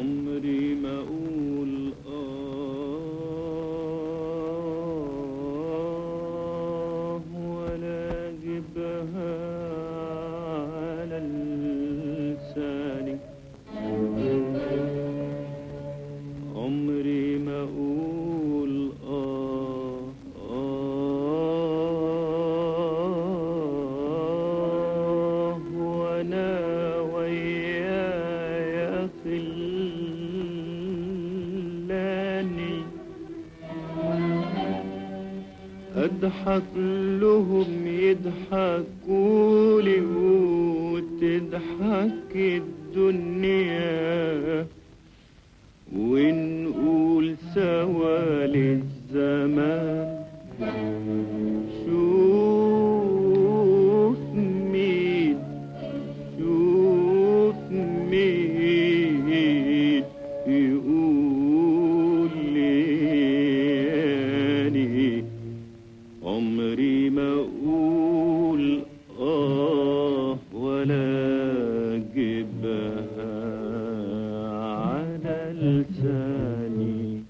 عمري ما اقول آه ولا اجيبها على لساني عمري ما اقول آه آه وانا ويايا خلاني اضحك لهم يضحكوا لي وتضحك الدنيا ونقول سوا للزمان شوف مين شوف مين يقول لي عمري ما اقول اه ولا جبها على لساني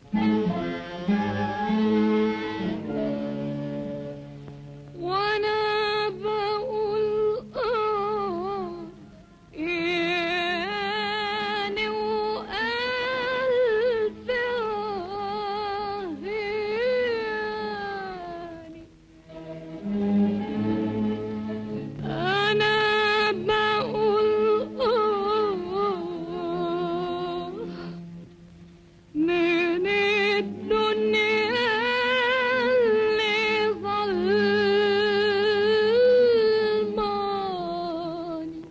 وانا بقول اه يعني والف اه يعني انا بقول اه من الدنيا اللي ظلماني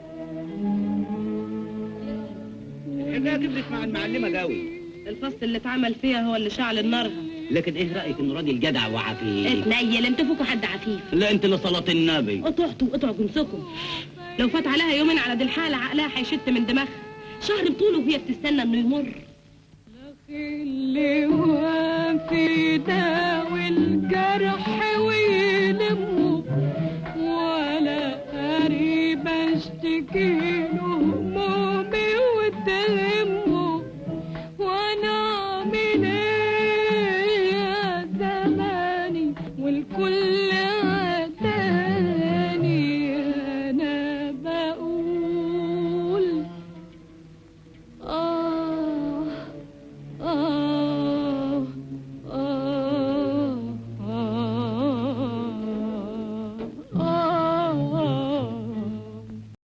الحكايه كبرت مع المعلمه قوي الفصل اللي اتعمل فيها هو اللي شعل النار لكن ايه رايك انه راجل جدع وعفيف اتنيل انت فوقوا حد عفيف لا انت اللي صلاه النبي قطعتوا وقطعوا جنسكم لو فات عليها يومين على دي الحالة عقلها هيشت من دماغها شهر بطوله وهي بتستنى انه يمر اللي وافي داوي الجرح ويلمه ولا قريب اشتكي